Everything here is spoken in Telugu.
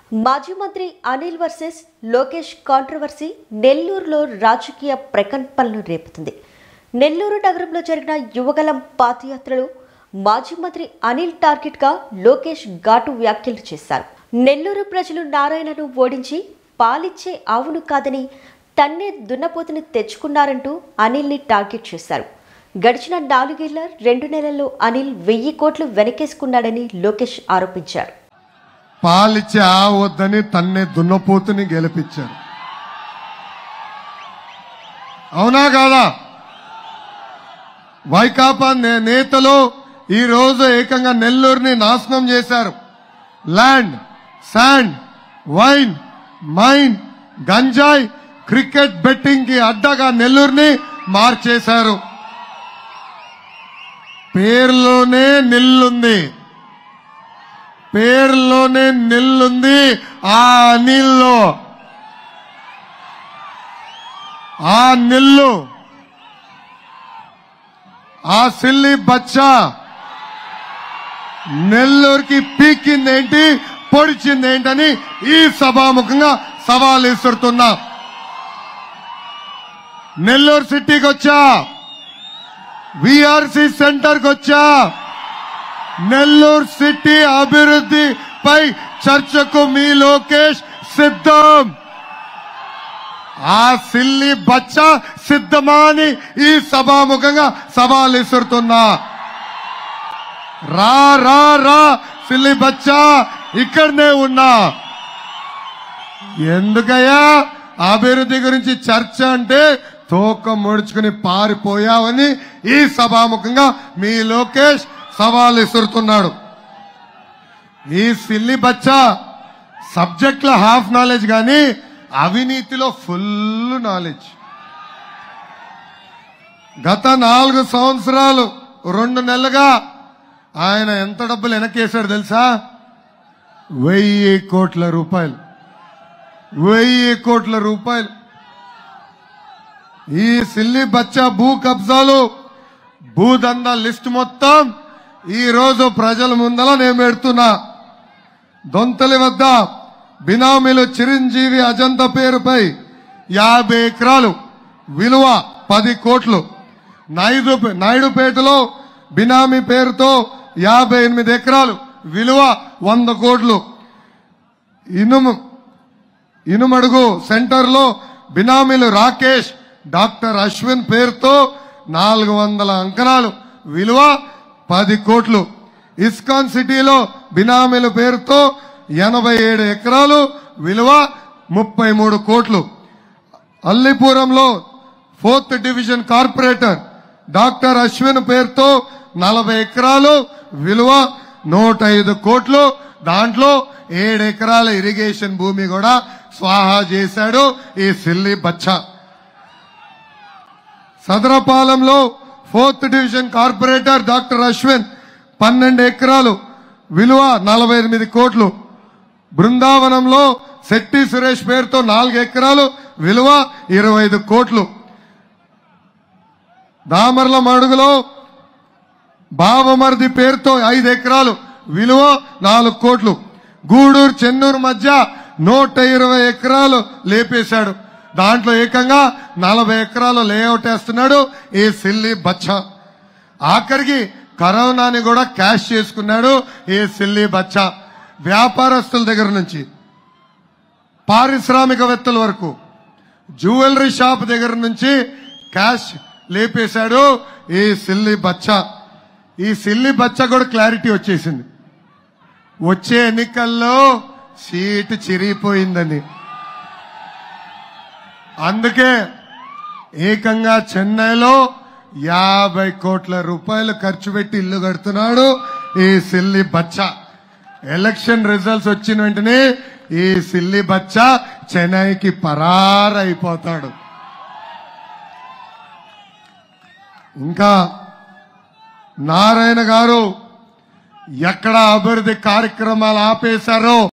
మాజీ మంత్రి అనిల్ వర్సెస్ లోకేష్ కాంట్రవర్సీ నెల్లూరులో రాజకీయ ప్రకంపనలు రేపుతుంది నెల్లూరు నగరంలో జరిగిన యువగలం పాదయాత్రలో మాజీ మంత్రి అనిల్ టార్గెట్గా లోకేష్ ఘాటు వ్యాఖ్యలు చేశారు నెల్లూరు ప్రజలు నారాయణను ఓడించి పాలిచ్చే ఆవును కాదని తన్నే దున్నపోతుని తెచ్చుకున్నారంటూ అనిల్ని టార్గెట్ చేశారు గడిచిన నాలుగేళ్ల రెండు నెలల్లో అనిల్ వెయ్యి కోట్లు వెనకేసుకున్నాడని లోకేష్ ఆరోపించారు పాలిచ్చే ఆ వద్దని తన్నే దున్నపోతుని గెలిపించారు అవునా కాదా వైకాపా నే- నేతలు ఈ రోజు ఏకంగా నెల్లూరుని నాశనం చేశారు ల్యాండ్ శాండ్ వైన్ మైన్ గంజాయి క్రికెట్ బెట్టింగ్ కి అడ్డగా నెల్లూరుని మార్చేశారు పేరులోనే నిల్లుంది పేరులోనే నిల్లుంది ఆ నీళ్ళు ఆ నిల్లు ఆ సిల్లి బచ్చా నెల్లూరుకి పీకిందేంటి పొడిచిందేంటని ఈ సభాముఖంగా సవాల్ విసురుతున్నా నెల్లూరు సిటీకి వచ్చా విఆర్సి సెంటర్కి వచ్చా నెల్లూరు సిటీ అభివృద్ధిపై చర్చకు మీ లోకేష్ సిద్ధం ఆ సిల్లి బచ్చ సిద్ధమా అని ఈ సభాముఖంగా సవాల్ విసురుతున్నా రా రా రా సిల్లి బచ్చ ఇక్కడనే ఉన్నా ఎందుకయ్యా అభివృద్ధి గురించి చర్చ అంటే తోక ముడుచుకుని పారిపోయావని ఈ సభాముఖంగా మీ లోకేష్ సవాల్ విసురుతున్నాడు ఈ సిల్లి బచ్చా సబ్జెక్ట్ లో హాఫ్ నాలెడ్జ్ కానీ అవినీతిలో ఫుల్ నాలెడ్జ్ గత నాలుగు సంవత్సరాలు రెండు నెలలుగా ఆయన ఎంత డబ్బులు వెనకేశాడు తెలుసా వెయ్యి కోట్ల రూపాయలు వెయ్యి కోట్ల రూపాయలు ఈ సిల్లి బచ్చా భూ కబ్జాలు భూదందా లిస్ట్ మొత్తం ఈ రోజు ప్రజల ముందల నేను పెడుతున్నా దొంతలి వద్ద బినామీలు చిరంజీవి అజంత పేరుపై యాభై ఎకరాలు విలువ పది కోట్లు నాయుడు నాయుడుపేటలో బినామీ పేరుతో యాభై ఎనిమిది ఎకరాలు విలువ వంద కోట్లు ఇనుము ఇనుమడుగు సెంటర్ లో బినామీలు రాకేష్ డాక్టర్ అశ్విన్ పేరుతో నాలుగు వందల అంకణాలు విలువ పది కోట్లు ఇస్కాన్ సిటీలో బినామీల పేరుతో ఎనభై ఏడు ఎకరాలు విలువ ముప్పై మూడు కోట్లు అల్లిపురంలో fourth division corporator doctor Ashwin పేరుతో నలభై ఎకరాలు విలువ నూట ఐదు కోట్లు దాంట్లో ఏడు ఎకరాల ఇరిగేషన్ భూమి కూడా స్వాహా చేశాడు ఈ సిల్లి బచ్చా సదరపాలెంలో fourth division corporator doctor Ashwin పన్నెండు ఎకరాలు విలువ నలభై ఎనిమిది కోట్లు బృందావనంలో శెట్టి సురేష్ పేరుతో నాలుగు ఎకరాలు విలువ ఇరవై ఐదు కోట్లు దామర్ల మడుగులో బావమర్ది పేరుతో ఐదు ఎకరాలు విలువ నాలుగు కోట్లు గూడూరు చెన్నూరు మధ్య నూట ఇరవై ఎకరాలు లేపేశాడు దాంట్లో ఏకంగా నలభై ఎకరాలు లేఅవుట్ వేస్తున్నాడు ఈ సిల్లి బచ్చా ఆఖరికి కరోనాని కూడా క్యాష్ చేసుకున్నాడు ఈ సిల్లి బచ్చా వ్యాపారస్తుల దగ్గర నుంచి పారిశ్రామికవేత్తల వరకు జ్యువెలరీ షాప్ దగ్గర నుంచి క్యాష్ లేపేశాడు ఈ సిల్లి బచ్చా ఈ సిల్లి బచ్చా కూడా క్లారిటీ వచ్చేసింది వచ్చే ఎన్నికల్లో సీటు చిరిగిపోయిందని అందుకే ఏకంగా చెన్నైలో యాభై కోట్ల రూపాయలు ఖర్చు పెట్టి ఇల్లు కడుతున్నాడు ఈ సిల్లి బచ్చా ఎలక్షన్ రిజల్ట్స్ వచ్చిన వెంటనే ఈ సిల్లి బచ్చా చెన్నైకి పరారైపోతాడు ఇంకా నారాయణ గారు ఎక్కడ అభివృద్ధి కార్యక్రమాలు ఆపేశారో